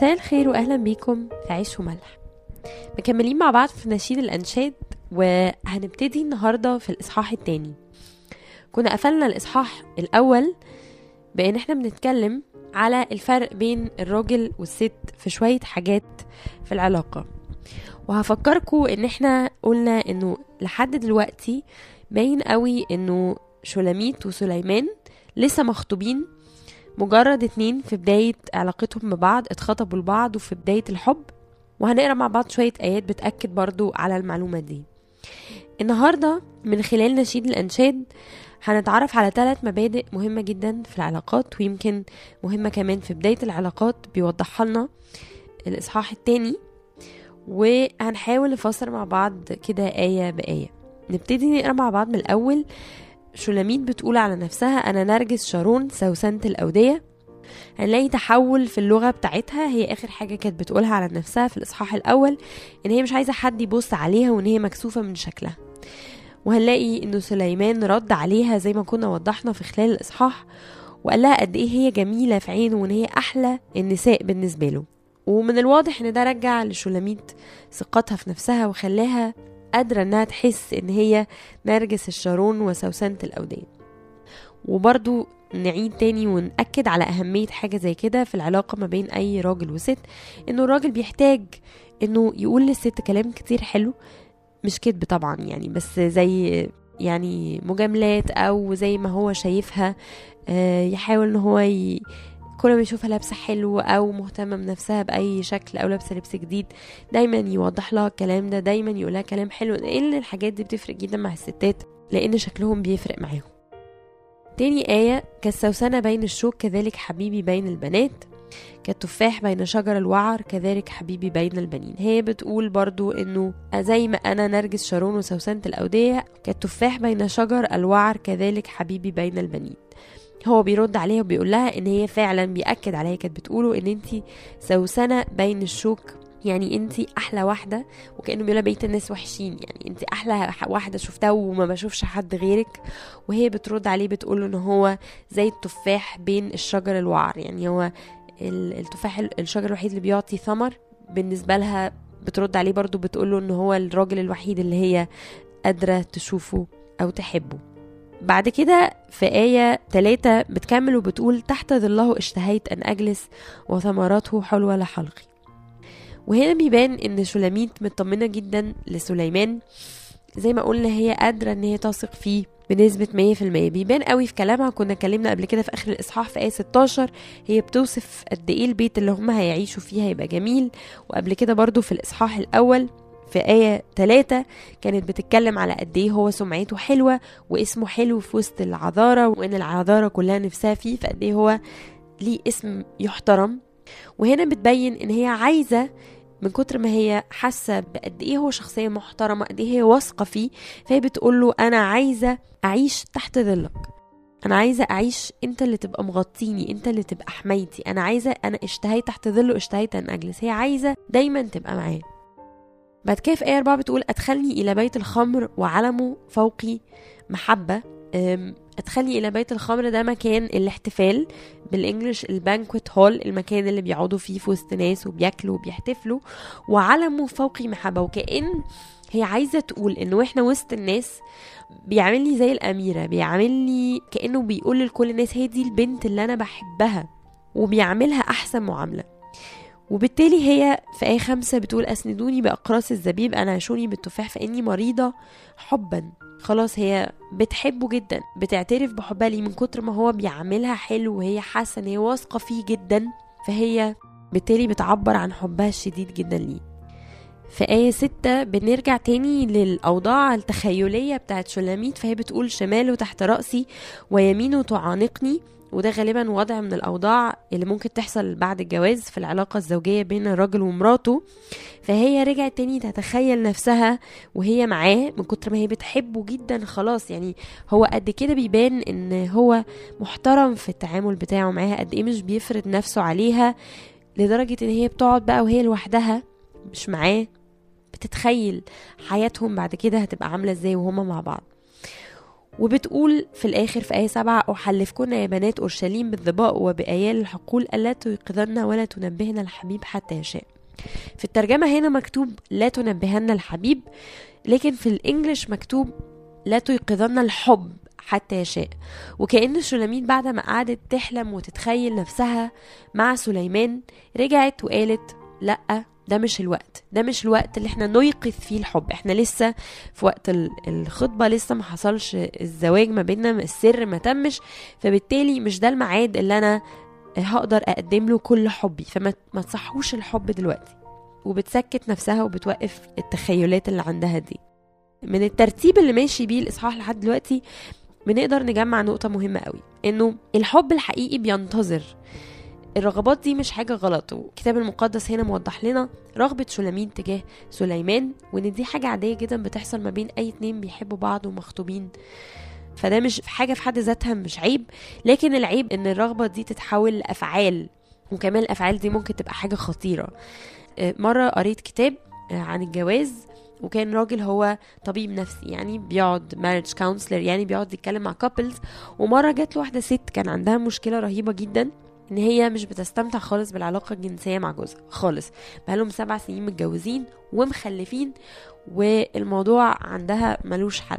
مساء الخير واهلا بيكم في عيش وملح مكملين مع بعض في نشيد الانشاد وهنبتدي النهارده في الاصحاح التاني كنا قفلنا الاصحاح الاول بان احنا بنتكلم على الفرق بين الراجل والست في شويه حاجات في العلاقه وهفكركم ان احنا قلنا انه لحد دلوقتي باين قوي انه شولاميت وسليمان لسه مخطوبين مجرد اتنين في بداية علاقتهم ببعض اتخطبوا لبعض وفي بداية الحب وهنقرا مع بعض شوية آيات بتأكد برضو على المعلومة دي النهاردة من خلال نشيد الأنشاد هنتعرف على ثلاث مبادئ مهمة جدا في العلاقات ويمكن مهمة كمان في بداية العلاقات بيوضحها لنا الإصحاح التاني وهنحاول نفسر مع بعض كده آية بآية نبتدي نقرا مع بعض من الأول شولاميت بتقول على نفسها أنا نرجس شارون سوسنة الأودية هنلاقي تحول في اللغة بتاعتها هي آخر حاجة كانت بتقولها على نفسها في الإصحاح الأول إن هي مش عايزة حد يبص عليها وإن هي مكسوفة من شكلها وهنلاقي إنه سليمان رد عليها زي ما كنا وضحنا في خلال الإصحاح وقال لها قد إيه هي جميلة في عينه وإن هي أحلى النساء بالنسبة له ومن الواضح إن ده رجع لشولاميت ثقتها في نفسها وخلاها قادرة إنها تحس إن هي نرجس الشارون وسوسنة الأودية وبرضو نعيد تاني ونأكد على أهمية حاجة زي كده في العلاقة ما بين أي راجل وست إنه الراجل بيحتاج إنه يقول للست كلام كتير حلو مش كذب طبعا يعني بس زي يعني مجاملات أو زي ما هو شايفها آه، يحاول إن هو ي... كل ما يشوفها لابسة حلو أو مهتمة بنفسها بأي شكل أو لابسة لبس جديد دايما يوضح لها الكلام ده دايما يقولها كلام حلو لأن الحاجات دي بتفرق جدا مع الستات لأن شكلهم بيفرق معاهم تاني آية كالسوسنة بين الشوك كذلك حبيبي بين البنات كالتفاح بين شجر الوعر كذلك حبيبي بين البنين هي بتقول برضو انه زي ما انا نرجس شارون وسوسنة الاودية كالتفاح بين شجر الوعر كذلك حبيبي بين البنين هو بيرد عليها وبيقول لها ان هي فعلا بيأكد عليها كانت بتقوله ان انت سوسنة بين الشوك يعني انت احلى واحده وكانه بيقول بقيه الناس وحشين يعني انت احلى واحده شفتها وما بشوفش حد غيرك وهي بترد عليه بتقول ان هو زي التفاح بين الشجر الوعر يعني هو ال- التفاح ال- الشجر الوحيد اللي بيعطي ثمر بالنسبه لها بترد عليه برضو بتقوله ان هو الراجل الوحيد اللي هي قادره تشوفه او تحبه بعد كده في آية تلاتة بتكمل وبتقول تحت ظله اشتهيت أن أجلس وثمراته حلوة لحلقي وهنا بيبان ان شولاميت مطمنه جدا لسليمان زي ما قلنا هي قادره ان هي تثق فيه بنسبة 100% بيبان قوي في كلامها كنا اتكلمنا قبل كده في اخر الاصحاح في ايه 16 هي بتوصف قد ايه البيت اللي هم هيعيشوا فيه هيبقى جميل وقبل كده برضو في الاصحاح الاول في آية 3 كانت بتتكلم على قد ايه هو سمعته حلوة واسمه حلو في وسط العذارة وان العذارة كلها نفسها فيه فقد ايه هو ليه اسم يحترم وهنا بتبين ان هي عايزه من كتر ما هي حاسه بقد ايه هو شخصيه محترمه قد ايه هي واثقه فيه فهي بتقول له انا عايزه اعيش تحت ظلك انا عايزه اعيش انت اللي تبقى مغطيني انت اللي تبقى حمايتي انا عايزه انا اشتهيت تحت ظله اشتهيت ان اجلس هي عايزه دايما تبقى معاه بعد كده في آية 4 بتقول أدخلني إلى بيت الخمر وعلمه فوقي محبة أم، أدخلني إلى بيت الخمر ده مكان الاحتفال بالإنجلش البانكوت هول المكان اللي بيقعدوا فيه في وسط ناس وبياكلوا وبيحتفلوا وعلمه فوقي محبة وكأن هي عايزة تقول إنه إحنا وسط الناس بيعاملني زي الأميرة بيعاملني كأنه بيقول لكل الناس هي دي البنت اللي أنا بحبها وبيعاملها أحسن معاملة وبالتالي هي في آية خمسة بتقول أسندوني بأقراص الزبيب أنا عشوني بالتفاح فإني مريضة حبا خلاص هي بتحبه جدا بتعترف بحبها ليه من كتر ما هو بيعاملها حلو وهي حاسة ان هي واثقة فيه جدا فهي بالتالي بتعبر عن حبها الشديد جدا ليه في آية ستة بنرجع تاني للأوضاع التخيلية بتاعت شلاميت فهي بتقول شماله تحت رأسي ويمينه تعانقني وده غالبا وضع من الأوضاع اللي ممكن تحصل بعد الجواز في العلاقة الزوجية بين الراجل ومراته فهي رجعت تاني تتخيل نفسها وهي معاه من كتر ما هي بتحبه جدا خلاص يعني هو قد كده بيبان ان هو محترم في التعامل بتاعه معاها قد ايه مش بيفرض نفسه عليها لدرجة ان هي بتقعد بقى وهي لوحدها مش معاه بتتخيل حياتهم بعد كده هتبقى عاملة ازاي وهما مع بعض وبتقول في الآخر في آية سبعة أحلفكن يا بنات أورشليم بالظباء وبآيال الحقول ألا تيقظن ولا تنبهن الحبيب حتى يشاء في الترجمة هنا مكتوب لا تنبهن الحبيب لكن في الإنجليش مكتوب لا تيقظن الحب حتى يشاء وكأن شلامين بعد ما قعدت تحلم وتتخيل نفسها مع سليمان رجعت وقالت لأ ده مش الوقت ده مش الوقت اللي احنا نيقظ فيه الحب احنا لسه في وقت الخطبة لسه ما حصلش الزواج ما بيننا السر ما تمش فبالتالي مش ده الميعاد اللي انا هقدر اقدم له كل حبي فما ما تصحوش الحب دلوقتي وبتسكت نفسها وبتوقف التخيلات اللي عندها دي من الترتيب اللي ماشي بيه الاصحاح لحد دلوقتي بنقدر نجمع نقطة مهمة قوي انه الحب الحقيقي بينتظر الرغبات دي مش حاجة غلط والكتاب المقدس هنا موضح لنا رغبة شلامين تجاه سليمان وان دي حاجة عادية جدا بتحصل ما بين اي اتنين بيحبوا بعض ومخطوبين فده مش حاجة في حد ذاتها مش عيب لكن العيب ان الرغبة دي تتحول لأفعال وكمان الأفعال دي ممكن تبقى حاجة خطيرة مرة قريت كتاب عن الجواز وكان راجل هو طبيب نفسي يعني بيقعد مارج كونسلر يعني بيقعد يتكلم مع كابلز ومره جات له واحده ست كان عندها مشكله رهيبه جدا ان هي مش بتستمتع خالص بالعلاقه الجنسيه مع جوزها خالص بقالهم سبع سنين متجوزين ومخلفين والموضوع عندها ملوش حل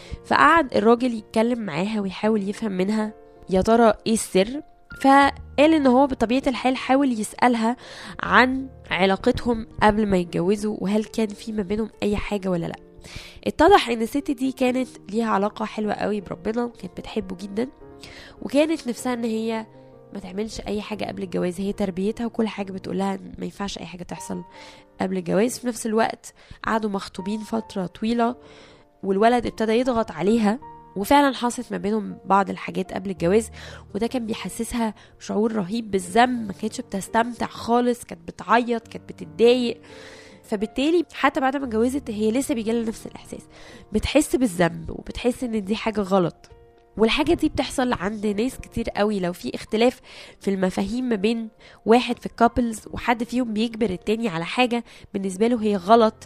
فقعد الراجل يتكلم معاها ويحاول يفهم منها يا ترى ايه السر فقال ان هو بطبيعه الحال حاول يسالها عن علاقتهم قبل ما يتجوزوا وهل كان في ما بينهم اي حاجه ولا لا اتضح ان الست دي كانت ليها علاقه حلوه قوي بربنا وكانت بتحبه جدا وكانت نفسها ان هي ما تعملش اي حاجه قبل الجواز هي تربيتها وكل حاجه بتقولها ما ينفعش اي حاجه تحصل قبل الجواز في نفس الوقت قعدوا مخطوبين فتره طويله والولد ابتدى يضغط عليها وفعلا حصلت ما بينهم بعض الحاجات قبل الجواز وده كان بيحسسها شعور رهيب بالذنب ما كانتش بتستمتع خالص كانت بتعيط كانت بتتضايق فبالتالي حتى بعد ما اتجوزت هي لسه بيجيلها نفس الاحساس بتحس بالذنب وبتحس ان دي حاجه غلط والحاجة دي بتحصل عند ناس كتير قوي لو في اختلاف في المفاهيم ما بين واحد في الكابلز وحد فيهم بيجبر التاني على حاجة بالنسبة له هي غلط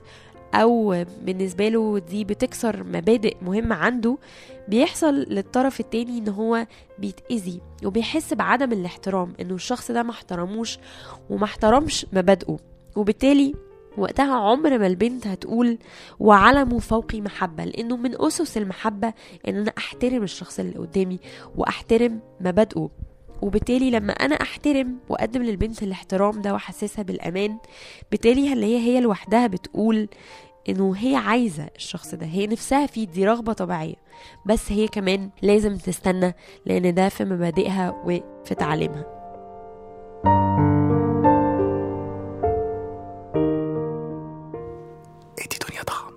او بالنسبة له دي بتكسر مبادئ مهمة عنده بيحصل للطرف التاني ان هو بيتأذي وبيحس بعدم الاحترام انه الشخص ده ما احترموش وما احترمش مبادئه وبالتالي وقتها عمر ما البنت هتقول وعلموا فوقي محبة لأنه من أسس المحبة إن أنا أحترم الشخص اللي قدامي وأحترم مبادئه وبالتالي لما أنا أحترم وأقدم للبنت الاحترام ده وأحسسها بالأمان بالتالي هنلاقيها هي لوحدها بتقول انه هي عايزه الشخص ده هي نفسها فيه دي رغبه طبيعيه بس هي كمان لازم تستنى لان ده في مبادئها وفي تعليمها ادي دنيا ضخم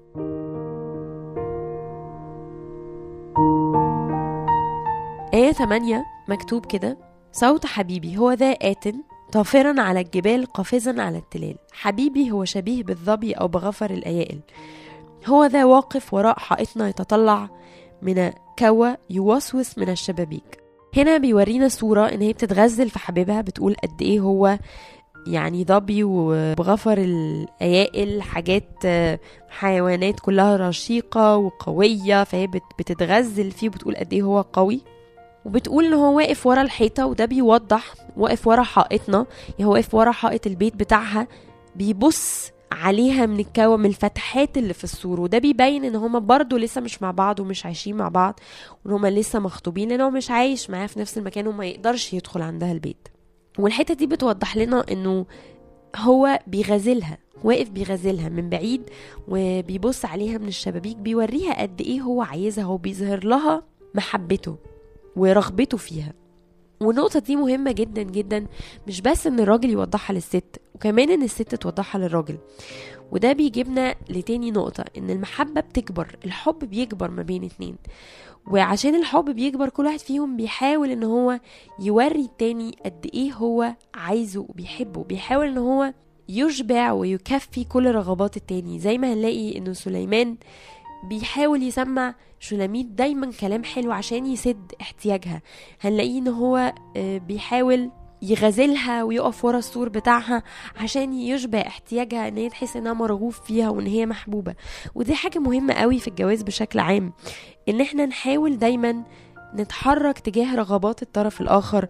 آية 8 مكتوب كده صوت حبيبي هو ذا آت طافرا على الجبال قافزا على التلال حبيبي هو شبيه بالظبي أو بغفر الأيائل هو ذا واقف وراء حائطنا يتطلع من كوى يوسوس من الشبابيك هنا بيورينا صورة إن هي بتتغزل في حبيبها بتقول قد إيه هو يعني ظبي وبغفر الأيائل حاجات حيوانات كلها رشيقة وقوية فهي بتتغزل فيه وبتقول قد إيه هو قوي وبتقول ان هو واقف ورا الحيطه وده بيوضح واقف ورا حائطنا يعني هو واقف ورا حائط البيت بتاعها بيبص عليها من الكوى من الفتحات اللي في السور وده بيبين ان هما برضو لسه مش مع بعض ومش عايشين مع بعض وان هما لسه مخطوبين لان هو مش عايش معاها في نفس المكان وما يقدرش يدخل عندها البيت والحته دي بتوضح لنا انه هو بيغازلها واقف بيغازلها من بعيد وبيبص عليها من الشبابيك بيوريها قد ايه هو عايزها وبيظهر لها محبته ورغبته فيها والنقطة دي مهمة جدا جدا مش بس ان الراجل يوضحها للست وكمان ان الست توضحها للراجل وده بيجيبنا لتاني نقطة ان المحبة بتكبر الحب بيكبر ما بين اتنين وعشان الحب بيكبر كل واحد فيهم بيحاول ان هو يوري التاني قد ايه هو عايزه وبيحبه بيحاول ان هو يشبع ويكفي كل رغبات التاني زي ما هنلاقي انه سليمان بيحاول يسمع شلاميت دايما كلام حلو عشان يسد احتياجها هنلاقيه ان هو بيحاول يغازلها ويقف ورا السور بتاعها عشان يشبع احتياجها ان هي تحس انها مرغوب فيها وان هي محبوبة ودي حاجة مهمة قوي في الجواز بشكل عام ان احنا نحاول دايما نتحرك تجاه رغبات الطرف الاخر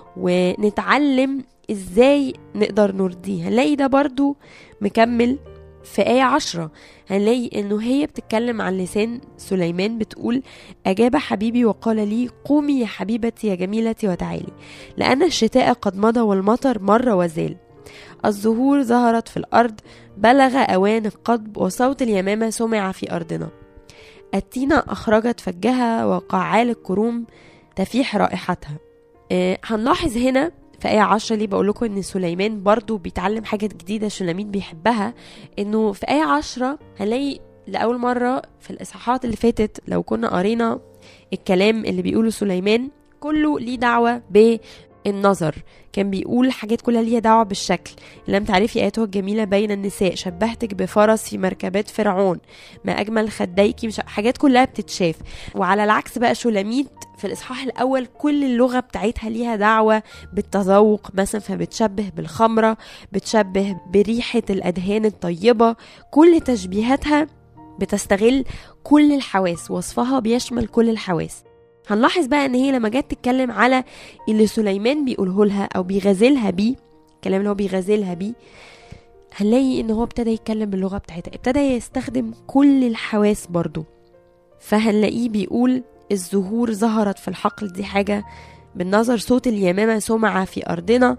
ونتعلم ازاي نقدر نرضيه هنلاقي ده برضو مكمل في آية عشرة هنلاقي إنه هي بتتكلم عن لسان سليمان بتقول أجاب حبيبي وقال لي قومي يا حبيبتي يا جميلتي وتعالي لأن الشتاء قد مضى والمطر مر وزال الزهور ظهرت في الأرض بلغ أوان القضب وصوت اليمامة سمع في أرضنا التينة أخرجت فجها وقعال الكروم تفيح رائحتها آه هنلاحظ هنا في آية عشرة ليه بقول لكم إن سليمان برضو بيتعلم حاجة جديدة شلاميت بيحبها إنه في آية عشرة هنلاقي لأول مرة في الإصحاحات اللي فاتت لو كنا قرينا الكلام اللي بيقوله سليمان كله ليه دعوة بالنظر كان بيقول حاجات كلها ليها دعوة بالشكل لم تعرفي آياته الجميلة بين النساء شبهتك بفرس في مركبات فرعون ما أجمل خديك مش حاجات كلها بتتشاف وعلى العكس بقى شلاميت في الإصحاح الأول كل اللغة بتاعتها ليها دعوة بالتذوق مثلا فبتشبه بالخمرة بتشبه بريحة الأدهان الطيبة كل تشبيهاتها بتستغل كل الحواس وصفها بيشمل كل الحواس هنلاحظ بقى ان هي لما جت تتكلم على اللي سليمان بيقوله لها او بيغازلها بيه الكلام اللي هو بيغازلها بيه هنلاقي ان هو ابتدى يتكلم باللغه بتاعتها ابتدى يستخدم كل الحواس برضو فهنلاقيه بيقول الزهور ظهرت في الحقل دي حاجة بالنظر صوت اليمامة سمع في أرضنا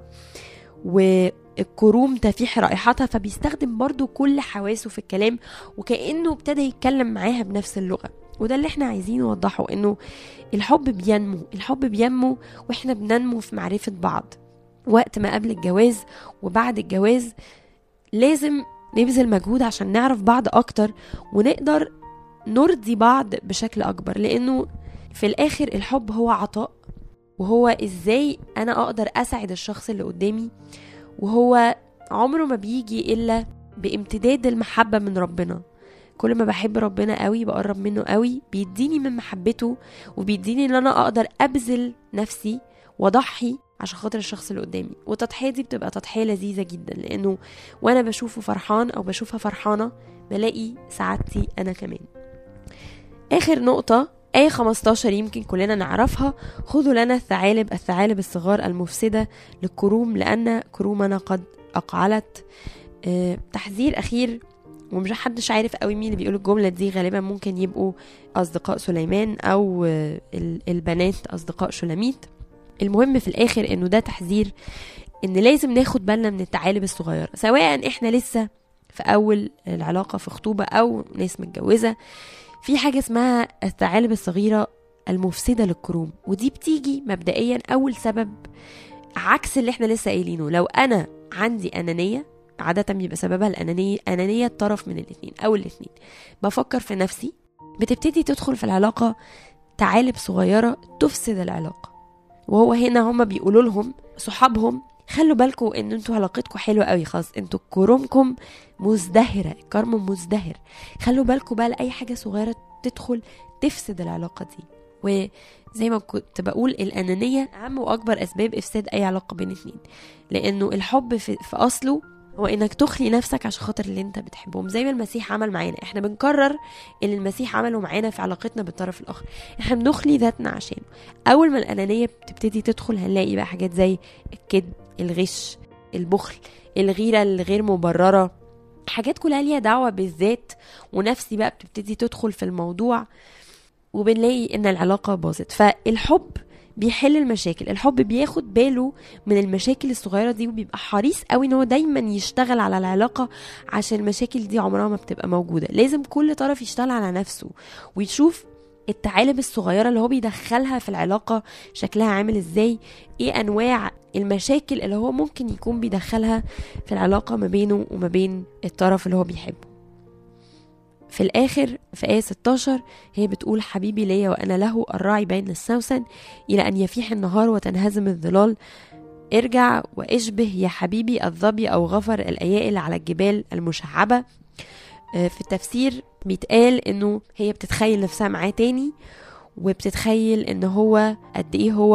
والكروم تفيح رائحتها فبيستخدم برضو كل حواسه في الكلام وكأنه ابتدى يتكلم معاها بنفس اللغة وده اللي احنا عايزين نوضحه انه الحب بينمو الحب بينمو واحنا بننمو في معرفة بعض وقت ما قبل الجواز وبعد الجواز لازم نبذل مجهود عشان نعرف بعض اكتر ونقدر نرضي بعض بشكل اكبر لانه في الاخر الحب هو عطاء وهو ازاي انا اقدر اسعد الشخص اللي قدامي وهو عمره ما بيجي الا بامتداد المحبة من ربنا كل ما بحب ربنا قوي بقرب منه قوي بيديني من محبته وبيديني ان انا اقدر ابذل نفسي واضحي عشان خاطر الشخص اللي قدامي والتضحية دي بتبقى تضحية لذيذة جدا لانه وانا بشوفه فرحان او بشوفها فرحانة بلاقي سعادتي انا كمان اخر نقطة آية 15 يمكن كلنا نعرفها خذوا لنا الثعالب الثعالب الصغار المفسدة للكروم لأن كرومنا قد أقعلت أه تحذير أخير ومش حدش عارف قوي مين اللي بيقول الجملة دي غالبا ممكن يبقوا أصدقاء سليمان أو البنات أصدقاء شلاميت المهم في الآخر إنه ده تحذير إن لازم ناخد بالنا من الثعالب الصغيرة سواء إحنا لسه في أول العلاقة في خطوبة أو ناس متجوزة في حاجة اسمها الثعالب الصغيرة المفسدة للكروم ودي بتيجي مبدئيا أول سبب عكس اللي احنا لسه قايلينه لو أنا عندي أنانية عادة بيبقى سببها الأنانية أنانية طرف من الاتنين أو الاتنين بفكر في نفسي بتبتدي تدخل في العلاقة تعالب صغيرة تفسد العلاقة وهو هنا هما بيقولوا لهم صحابهم خلوا بالكم ان انتوا علاقتكم حلوه قوي خلاص انتوا كرومكم مزدهره الكرم مزدهر خلوا بالكم بقى لاي حاجه صغيره تدخل تفسد العلاقه دي وزي ما كنت بقول الانانيه اهم واكبر اسباب افساد اي علاقه بين اتنين لانه الحب في, في اصله هو انك تخلي نفسك عشان خاطر اللي انت بتحبهم زي ما المسيح عمل معانا احنا بنكرر اللي المسيح عمله معانا في علاقتنا بالطرف الاخر احنا بنخلي ذاتنا عشانه اول ما الانانيه بتبتدي تدخل هنلاقي بقى حاجات زي الكذب الغش البخل الغيره الغير مبرره حاجات كلها ليها دعوه بالذات ونفسي بقى بتبتدي تدخل في الموضوع وبنلاقي ان العلاقه باظت فالحب بيحل المشاكل الحب بياخد باله من المشاكل الصغيره دي وبيبقى حريص قوي ان هو دايما يشتغل على العلاقه عشان المشاكل دي عمرها ما بتبقى موجوده لازم كل طرف يشتغل على نفسه ويشوف التعالب الصغيره اللي هو بيدخلها في العلاقه شكلها عامل ازاي ايه انواع المشاكل اللي هو ممكن يكون بيدخلها في العلاقه ما بينه وما بين الطرف اللي هو بيحبه في الآخر في آية 16 هي بتقول حبيبي ليا وأنا له الراعي بين السوسن إلى أن يفيح النهار وتنهزم الظلال ارجع واشبه يا حبيبي الظبي أو غفر الأيائل على الجبال المشعبة في التفسير بيتقال إنه هي بتتخيل نفسها معاه تاني وبتتخيل إن هو قد إيه هو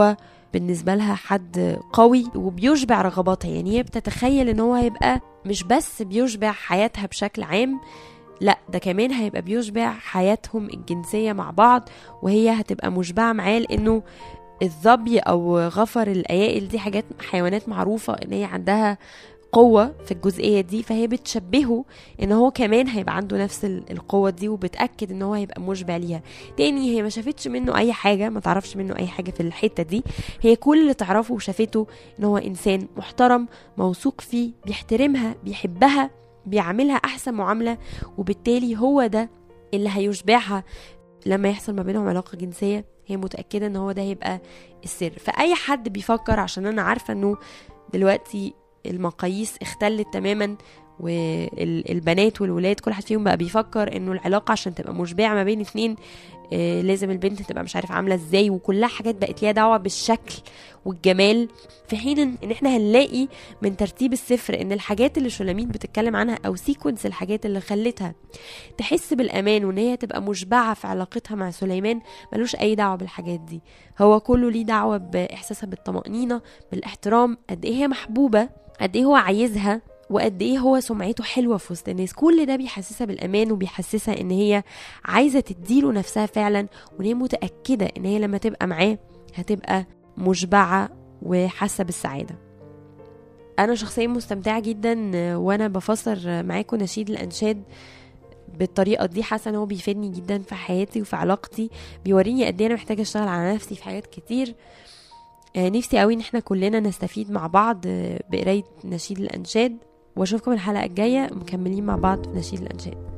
بالنسبة لها حد قوي وبيشبع رغباتها يعني هي بتتخيل ان هو هيبقى مش بس بيشبع حياتها بشكل عام لا ده كمان هيبقى بيشبع حياتهم الجنسية مع بعض وهي هتبقى مشبعة معاه لانه الظبي او غفر الايائل دي حاجات حيوانات معروفة ان هي عندها قوة في الجزئية دي فهي بتشبهه ان هو كمان هيبقى عنده نفس القوة دي وبتأكد ان هو هيبقى مشبع ليها تاني هي ما شافتش منه اي حاجة ما تعرفش منه اي حاجة في الحتة دي هي كل اللي تعرفه وشافته ان هو انسان محترم موثوق فيه بيحترمها بيحبها بيعاملها احسن معاملة وبالتالي هو ده اللي هيشبعها لما يحصل ما بينهم علاقة جنسية هي متأكدة ان هو ده هيبقى السر فأي حد بيفكر عشان انا عارفة انه دلوقتي المقاييس اختلت تماما والبنات والولاد كل واحد فيهم بقى بيفكر انه العلاقه عشان تبقى مشبعه ما بين اتنين آه لازم البنت تبقى مش عارف عامله ازاي وكلها حاجات بقت ليها دعوه بالشكل والجمال في حين ان احنا هنلاقي من ترتيب السفر ان الحاجات اللي شلاميت بتتكلم عنها او سيكونس الحاجات اللي خلتها تحس بالامان وان هي تبقى مشبعه في علاقتها مع سليمان ملوش اي دعوه بالحاجات دي هو كله ليه دعوه باحساسها بالطمانينه بالاحترام قد ايه هي محبوبه قد ايه هو عايزها وقد ايه هو سمعته حلوه في وسط الناس كل ده بيحسسها بالامان وبيحسسها ان هي عايزه تديله نفسها فعلا وان هي متاكده ان هي لما تبقى معاه هتبقى مشبعه وحاسه بالسعاده انا شخصيا مستمتعه جدا وانا بفسر معاكم نشيد الانشاد بالطريقه دي حاسه ان هو بيفيدني جدا في حياتي وفي علاقتي بيوريني قد ايه انا محتاجه اشتغل على نفسي في حاجات كتير نفسي قوي ان احنا كلنا نستفيد مع بعض بقرايه نشيد الانشاد واشوفكم الحلقه الجايه مكملين مع بعض في نشيد الانشاد